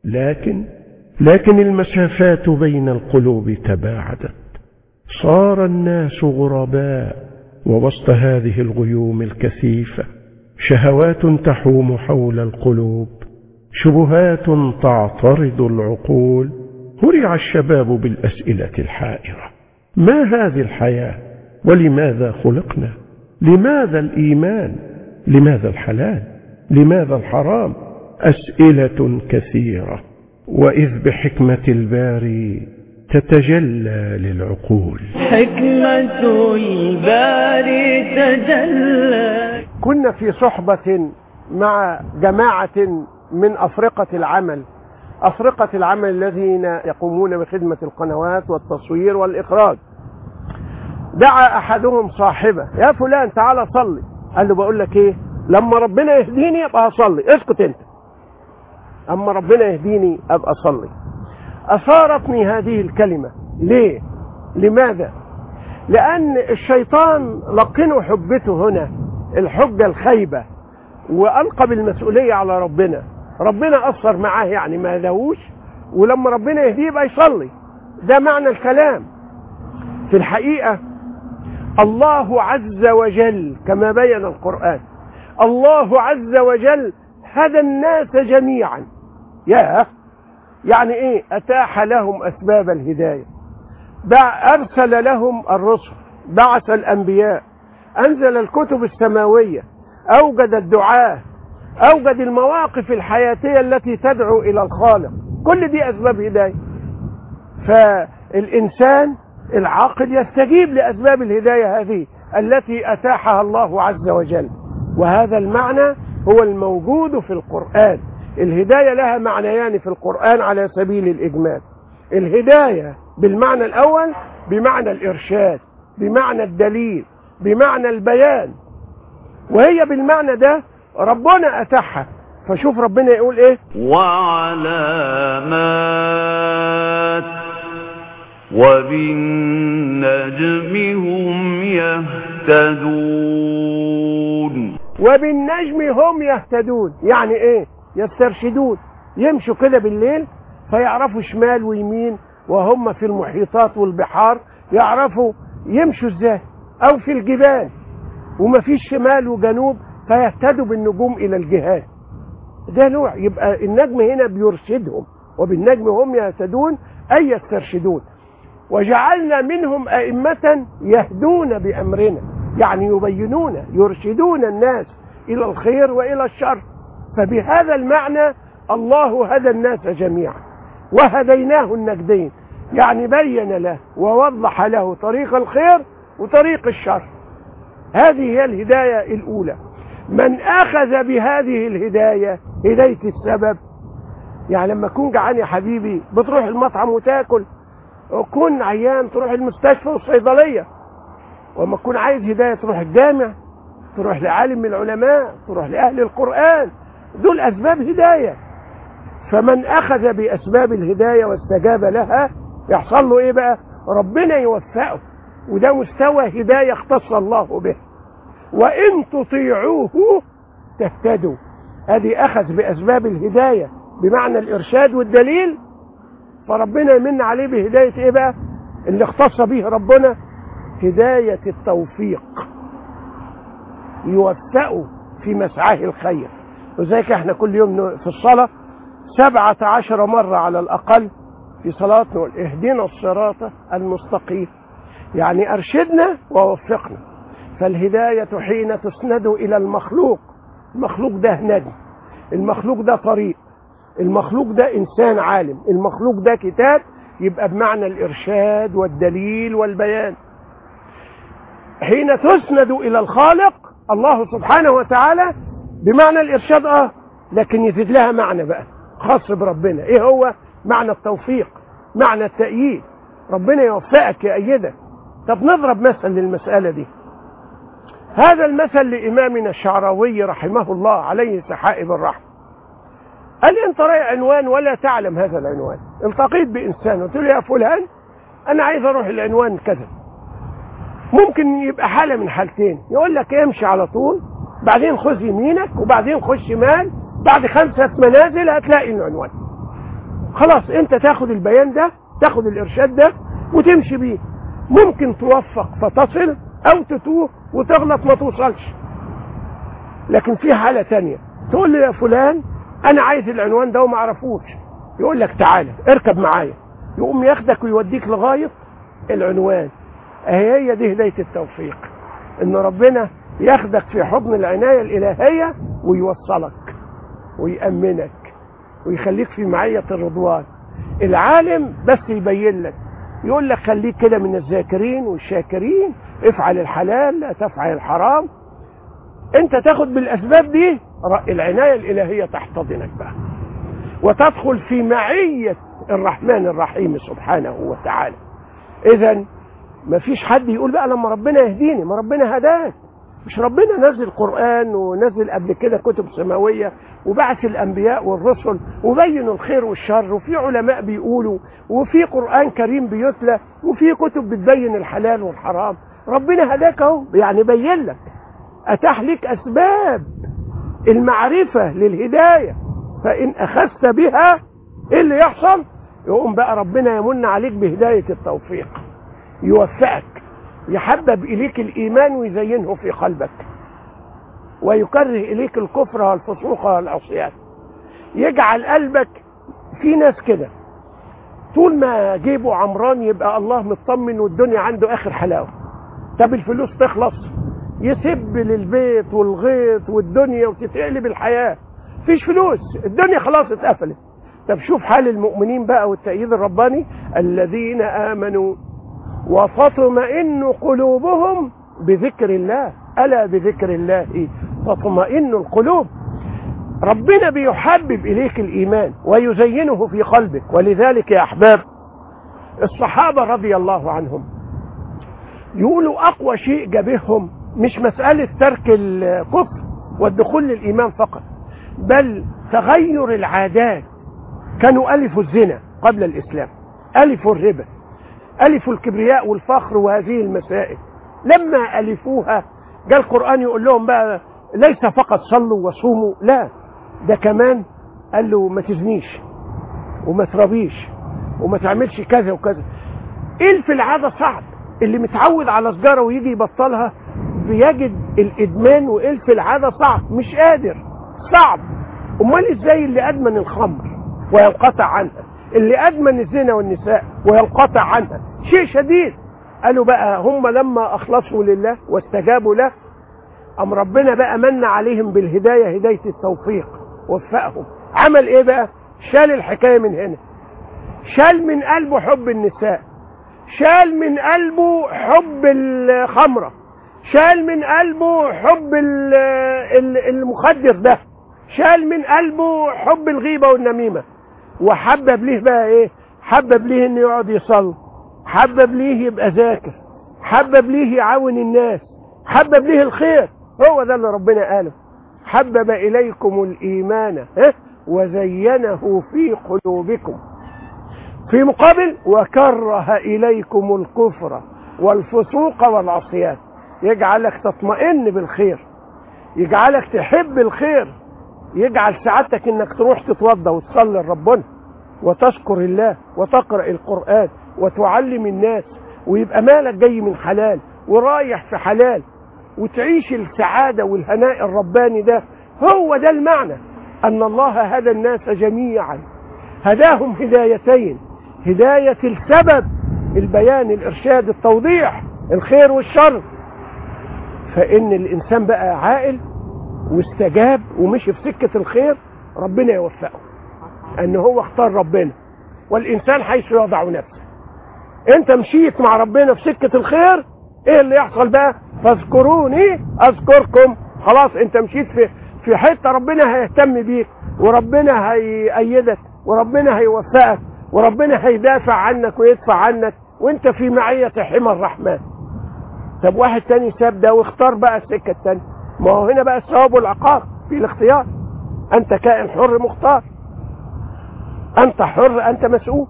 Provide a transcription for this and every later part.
لكن لكن المسافات بين القلوب تباعدت صار الناس غرباء ووسط هذه الغيوم الكثيفة شهوات تحوم حول القلوب شبهات تعترض العقول هرع الشباب بالأسئلة الحائرة ما هذه الحياة ولماذا خلقنا لماذا الإيمان لماذا الحلال لماذا الحرام أسئلة كثيرة وإذ بحكمة الباري تتجلى للعقول حكمة الباري تجلى كنا في صحبة مع جماعة من أفرقة العمل أفرقة العمل الذين يقومون بخدمة القنوات والتصوير والإخراج دعا أحدهم صاحبه يا فلان تعالى صلي قال له بقول لك إيه لما ربنا يهديني يبقى هصلي اسكت أنت أما ربنا يهديني أبقى أصلي أثارتني هذه الكلمة ليه لماذا لأن الشيطان لقنه حجته هنا الحجة الخيبة وألقى بالمسؤولية على ربنا ربنا أثر معاه يعني ما لهوش ولما ربنا يهديه يبقى يصلي ده معنى الكلام في الحقيقة الله عز وجل كما بين القرآن الله عز وجل هدى الناس جميعا يا يعني ايه اتاح لهم اسباب الهدايه ارسل لهم الرسل بعث الانبياء انزل الكتب السماويه اوجد الدعاه اوجد المواقف الحياتيه التي تدعو الى الخالق كل دي اسباب هدايه فالانسان العاقل يستجيب لاسباب الهدايه هذه التي اتاحها الله عز وجل وهذا المعنى هو الموجود في القران الهدايه لها معنيان في القران على سبيل الاجمال الهدايه بالمعنى الاول بمعنى الارشاد بمعنى الدليل بمعنى البيان وهي بالمعنى ده ربنا اتاحها فشوف ربنا يقول ايه وعلامات وبالنجم هم يهتدون وبالنجم هم يهتدون يعني ايه يسترشدون يمشوا كده بالليل فيعرفوا شمال ويمين وهم في المحيطات والبحار يعرفوا يمشوا ازاي او في الجبال ومفيش شمال وجنوب فيهتدوا بالنجوم الى الجهات ده نوع يبقى النجم هنا بيرشدهم وبالنجم هم يهتدون اي يسترشدون وجعلنا منهم ائمه يهدون بامرنا يعني يبينون يرشدون الناس الى الخير والى الشر فبهذا المعنى الله هدى الناس جميعا وهديناه النجدين يعني بين له ووضح له طريق الخير وطريق الشر هذه هي الهداية الأولى من أخذ بهذه الهداية هداية السبب يعني لما تكون جعان يا حبيبي بتروح المطعم وتاكل وكون عيان تروح المستشفى والصيدلية وما تكون عايز هداية تروح الجامع تروح لعالم من العلماء تروح لأهل القرآن دول أسباب هداية فمن أخذ بأسباب الهداية واستجاب لها يحصل له إيه بقى ربنا يوفقه وده مستوى هداية اختص الله به وإن تطيعوه تهتدوا هذه أخذ بأسباب الهداية بمعنى الإرشاد والدليل فربنا يمن عليه بهداية إيه بقى اللي اختص به ربنا هداية التوفيق يوفقه في مسعاه الخير وذلك احنا كل يوم في الصلاة سبعة عشر مرة على الأقل في صلاة نقول اهدنا الصراط المستقيم يعني أرشدنا ووفقنا فالهداية حين تسند إلى المخلوق المخلوق ده نجم المخلوق ده طريق المخلوق ده إنسان عالم المخلوق ده كتاب يبقى بمعنى الإرشاد والدليل والبيان حين تسند إلى الخالق الله سبحانه وتعالى بمعنى الإرشاد آه لكن يزيد لها معنى بقى خاص بربنا إيه هو معنى التوفيق معنى التأييد ربنا يوفقك يأيدك طب نضرب مثل للمسألة دي هذا المثل لإمامنا الشعراوي رحمه الله عليه سحائب الرحمة قال لي أنت رايح عنوان ولا تعلم هذا العنوان التقيت بإنسان قلت له يا فلان أنا عايز أروح العنوان كذا ممكن يبقى حالة من حالتين يقول لك امشي على طول بعدين خذ يمينك وبعدين خش شمال بعد خمسة منازل هتلاقي العنوان خلاص انت تاخد البيان ده تاخد الارشاد ده وتمشي بيه ممكن توفق فتصل او تتوه وتغلط ما توصلش لكن في حالة تانية تقول لي يا فلان انا عايز العنوان ده وما اعرفوش يقول لك تعالى اركب معايا يقوم ياخدك ويوديك لغاية العنوان اهي هي دي هداية التوفيق ان ربنا ياخدك في حضن العناية الالهية ويوصلك ويأمنك ويخليك في معية الرضوان العالم بس يبين لك يقول لك خليك كده من الذاكرين والشاكرين افعل الحلال لا تفعل الحرام انت تاخد بالاسباب دي العناية الالهية تحتضنك بقى وتدخل في معية الرحمن الرحيم سبحانه وتعالى اذا مفيش حد يقول بقى لما ربنا يهديني ما ربنا هداك مش ربنا نزل قرآن ونزل قبل كده كتب سماوية وبعث الأنبياء والرسل وبينوا الخير والشر وفي علماء بيقولوا وفي قرآن كريم بيتلى وفي كتب بتبين الحلال والحرام ربنا هداك اهو يعني بين لك أتاح لك أسباب المعرفة للهداية فإن أخذت بها إيه اللي يحصل يقوم بقى ربنا يمن عليك بهداية التوفيق يوفقك يحبب إليك الإيمان ويزينه في قلبك ويكره إليك الكفر والفسوق والعصيان يجعل قلبك في ناس كده طول ما جيبه عمران يبقى الله مطمن والدنيا عنده آخر حلاوة طب الفلوس تخلص يسب للبيت والغيط والدنيا وتتقلب الحياة فيش فلوس الدنيا خلاص اتقفلت طب شوف حال المؤمنين بقى والتأييد الرباني الذين آمنوا وتطمئن قلوبهم بذكر الله ألا بذكر الله تطمئن القلوب ربنا بيحبب إليك الإيمان ويزينه في قلبك ولذلك يا أحباب الصحابة رضي الله عنهم يقولوا أقوى شيء جابهم مش مسألة ترك الكفر والدخول للإيمان فقط بل تغير العادات كانوا ألفوا الزنا قبل الإسلام ألفوا الربا ألفوا الكبرياء والفخر وهذه المسائل لما ألفوها جاء القرآن يقول لهم بقى ليس فقط صلوا وصوموا لا ده كمان قال له ما تزنيش وما تربيش وما تعملش كذا وكذا ايه في العادة صعب اللي متعود على سجارة ويجي يبطلها بيجد الادمان وايه في العادة صعب مش قادر صعب امال ازاي اللي ادمن الخمر وينقطع عنها اللي ادمن الزنا والنساء وينقطع عنها شيء شديد قالوا بقى هم لما اخلصوا لله واستجابوا له ام ربنا بقى من عليهم بالهدايه هدايه التوفيق وفقهم عمل ايه بقى شال الحكايه من هنا شال من قلبه حب النساء شال من قلبه حب الخمره شال من قلبه حب المخدر ده شال من قلبه حب الغيبه والنميمه وحبب ليه بقى ايه حبب ليه انه يقعد يصلي حبب ليه يبقى ذاكر حبب ليه يعاون الناس حبب ليه الخير هو ده اللي ربنا قاله حبب اليكم الايمان اه وزينه في قلوبكم في مقابل وكره اليكم الكفر والفسوق والعصيان يجعلك تطمئن بالخير يجعلك تحب الخير يجعل سعادتك انك تروح تتوضى وتصلي لربنا وتشكر الله وتقرا القران وتعلم الناس ويبقى مالك جاي من حلال ورايح في حلال وتعيش السعاده والهناء الرباني ده هو ده المعنى ان الله هدى الناس جميعا هداهم هدايتين هدايه السبب البيان الارشاد التوضيح الخير والشر فان الانسان بقى عاقل واستجاب ومشي في سكة الخير ربنا يوفقه ان هو اختار ربنا والانسان حيث يضع نفسه انت مشيت مع ربنا في سكة الخير ايه اللي يحصل بقى فاذكروني اذكركم خلاص انت مشيت في في حتة ربنا هيهتم بيك وربنا هيأيدك وربنا هيوفقك وربنا هيدافع عنك ويدفع عنك وانت في معية حمى الرحمن طب واحد تاني ساب ده واختار بقى السكة التانية ما هو هنا بقى الثواب والعقاب في الاختيار انت كائن حر مختار انت حر انت مسؤول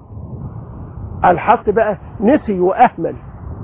الحق بقى نسي واهمل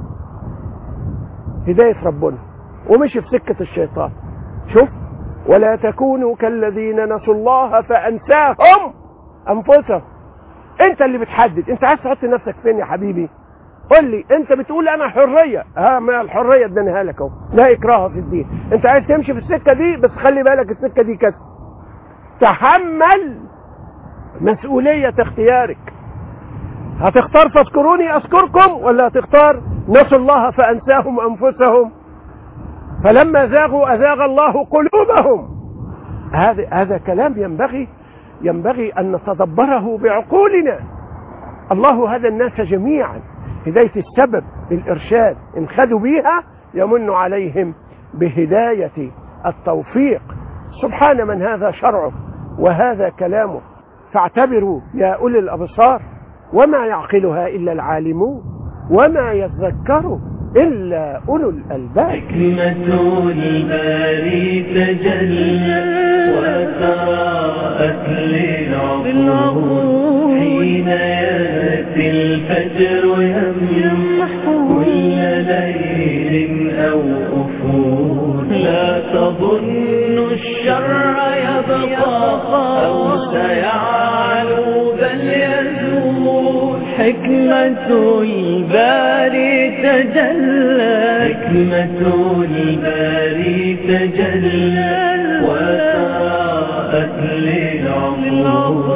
هداية ربنا ومشي في سكة الشيطان شوف ولا تكونوا كالذين نسوا الله فأنساهم أنفسهم انت اللي بتحدد انت عايز تحط نفسك فين يا حبيبي قول لي انت بتقول انا حريه ها ما الحريه ادانيها لك اهو لا اكراه في الدين انت عايز تمشي في السكه دي بس خلي بالك السكه دي كده تحمل مسؤوليه اختيارك هتختار فاذكروني اذكركم ولا هتختار نسوا الله فانساهم انفسهم فلما زاغوا ازاغ الله قلوبهم هذا هذا كلام ينبغي ينبغي ان نتدبره بعقولنا الله هدى الناس جميعا هدايه السبب الارشاد ان خدوا بيها يمن عليهم بهدايه التوفيق سبحان من هذا شرعه وهذا كلامه فاعتبروا يا اولي الابصار وما يعقلها الا العالمون وما يذكر الا اولو الالباب حكمة الباري تجلى وتراءت للعقول حين يأتي الفجر يمح كل ليل أو أفول لا تظن الشر يبقى أو سيعلو بل يزول حكمة الباري تجلى حكمة الباري تجلى وتراءت للعقول